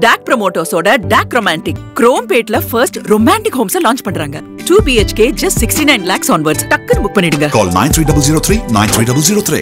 Talk ப்ரமோட்டர்ஸோட DAC romantic குரோம்பேட்ல first romantic homes launch பண்றாங்க two BHK just sixty nine lakhs onwards டக்குன்னு book பண்ணிடுங்க Call 93003 93003.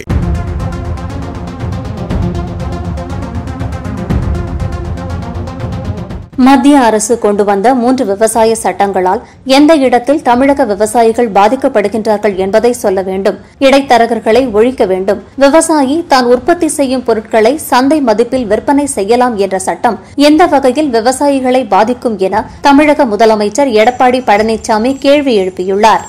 மத்திய அரசு கொண்டு வந்த மூன்று விவசாய சட்டங்களால் எந்த இடத்தில் தமிழக விவசாயிகள் பாதிக்கப்படுகின்றார்கள் என்பதை சொல்ல வேண்டும் இடைத்தரகர்களை ஒழிக்க வேண்டும் விவசாயி தான் உற்பத்தி செய்யும் பொருட்களை சந்தை மதிப்பில் விற்பனை செய்யலாம் என்ற சட்டம் எந்த வகையில் விவசாயிகளை பாதிக்கும் என தமிழக முதலமைச்சர் எடப்பாடி பழனிசாமி கேள்வி எழுப்பியுள்ளார்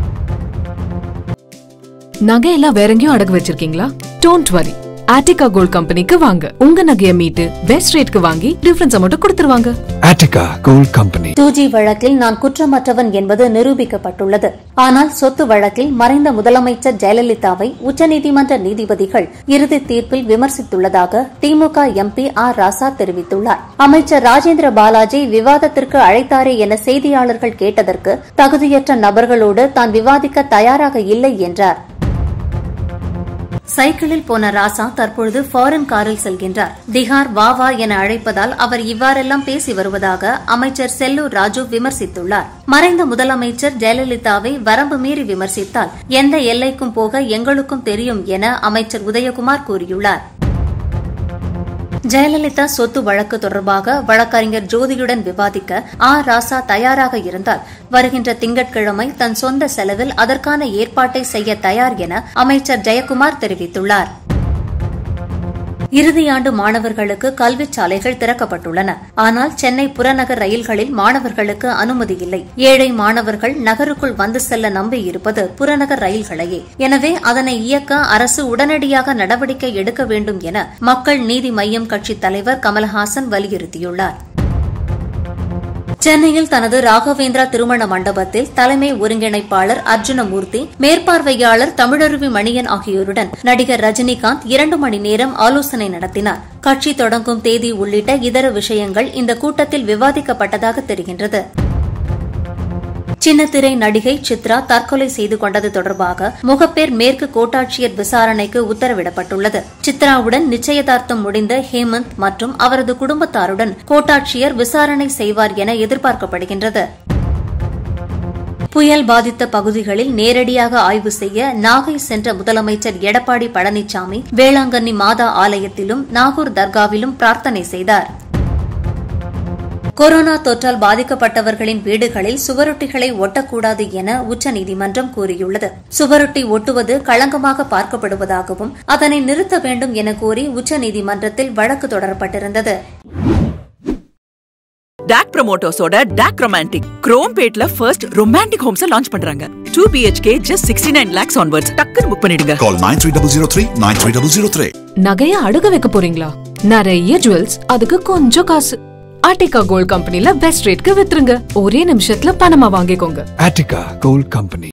நகையெல்லாம் வேற எங்கேயும் அடகு வச்சிருக்கீங்களா டோன்ட் வரி ஆட்டிகா கோல்ட் கம்பெனிக்கு வாங்க உங்க நகைய மீட்டு பெஸ்ட் ரேட்க்கு வாங்கி டிஃபரன்ஸ் மட்டும் கொடுத்துருவாங்க Attica Gold Company. Two G வழக்கில் நான் குற்றமற்றவன் என்பது நிரூபிக்கப்பட்டுள்ளது ஆனால் சொத்து வழக்கில் மறைந்த முதலமைச்சர் ஜெயலலிதாவை உச்சநீதிமன்ற நீதிபதிகள் இறுதி தீர்ப்பில் விமர்சித்துள்ளதாக திமுக எம்பி ஆர் ராசா தெரிவித்துள்ளார் அமைச்சர் ராஜேந்திர பாலாஜி விவாதத்திற்கு அழைத்தாரே என செய்தியாளர்கள் கேட்டதற்கு தகுதியற்ற நபர்களோடு தான் விவாதிக்க தயாராக இல்லை என்றார் சைக்கிளில் போன ராசா தற்பொழுது ஃபாரின் காரில் செல்கின்றார் திகார் வா வா என அழைப்பதால் அவர் இவ்வாறெல்லாம் பேசி வருவதாக அமைச்சர் செல்லூர் ராஜு விமர்சித்துள்ளார் மறைந்த முதலமைச்சர் ஜெயலலிதாவை வரம்பு மீறி விமர்சித்தால் எந்த எல்லைக்கும் போக எங்களுக்கும் தெரியும் என அமைச்சர் உதயகுமார் கூறியுள்ளார் ஜெயலலிதா சொத்து வழக்கு தொடர்பாக வழக்கறிஞர் ஜோதியுடன் விவாதிக்க ஆ ராசா தயாராக இருந்தால் வருகின்ற திங்கட்கிழமை தன் சொந்த செலவில் அதற்கான ஏற்பாட்டை செய்ய தயார் என அமைச்சர் ஜெயக்குமார் தெரிவித்துள்ளார் இறுதியாண்டு மாணவர்களுக்கு கல்விச் சாலைகள் திறக்கப்பட்டுள்ளன ஆனால் சென்னை புறநகர் ரயில்களில் மாணவர்களுக்கு அனுமதி இல்லை ஏழை மாணவர்கள் நகருக்குள் வந்து செல்ல நம்பியிருப்பது புறநகர் ரயில்களையே எனவே அதனை இயக்க அரசு உடனடியாக நடவடிக்கை எடுக்க வேண்டும் என மக்கள் நீதி மய்யம் கட்சித் தலைவர் கமல்ஹாசன் வலியுறுத்தியுள்ளார் சென்னையில் தனது ராகவேந்திரா திருமண மண்டபத்தில் தலைமை ஒருங்கிணைப்பாளர் அர்ஜுனமூர்த்தி மேற்பார்வையாளர் தமிழருவி மணியன் ஆகியோருடன் நடிகர் ரஜினிகாந்த் இரண்டு மணி நேரம் ஆலோசனை நடத்தினார் கட்சி தொடங்கும் தேதி உள்ளிட்ட இதர விஷயங்கள் இந்த கூட்டத்தில் விவாதிக்கப்பட்டதாக தெரிகின்றது சின்னத்திரை நடிகை சித்ரா தற்கொலை செய்து கொண்டது தொடர்பாக முகப்பேர் மேற்கு கோட்டாட்சியர் விசாரணைக்கு உத்தரவிடப்பட்டுள்ளது சித்ராவுடன் நிச்சயதார்த்தம் முடிந்த ஹேமந்த் மற்றும் அவரது குடும்பத்தாருடன் கோட்டாட்சியர் விசாரணை செய்வார் என எதிர்பார்க்கப்படுகின்றது புயல் பாதித்த பகுதிகளில் நேரடியாக ஆய்வு செய்ய நாகை சென்ற முதலமைச்சர் எடப்பாடி பழனிசாமி வேளாங்கண்ணி மாதா ஆலயத்திலும் நாகூர் தர்காவிலும் பிரார்த்தனை செய்தார் கொரோனா தொற்றால் பாதிக்கப்பட்டவர்களின் வீடுகளில் சுவரொட்டிகளை ஒட்டக்கூடாது என உச்சநீதிமன்றம் கூறியுள்ளது சுவரொட்டி ஒட்டுவது களங்கமாக பார்க்கப்படுவதாகவும் அதனை நிறுத்த வேண்டும் என கோரி உச்சநீதிமன்றத்தில் வழக்கு தொடரப்பட்டிருந்தது டாக் ப்ரமோட்டர்ஸோட டாக் ரொமான்டிக் குரோம்பேட்ல ஃபர்ஸ்ட் ரொமான்டிக் ஹோம்ஸ் லான்ச் பண்றாங்க two BHK just sixty nine lakhs onwards டக்குன்னு புக் பண்ணிடுங்க Call 93003 93003. நகைய அடகு வைக்க போறீங்களா நிறைய ஜுவல்ஸ் அதுக்கு கொஞ்சம் காசு ஆட்டிகா கோல்ட் கம்பெனில பெஸ்ட் ரேட்க்கு வித்துருங்க ஒரே நிமிஷத்துல பணமா வாங்கிக்கோங்க Attica Gold Company.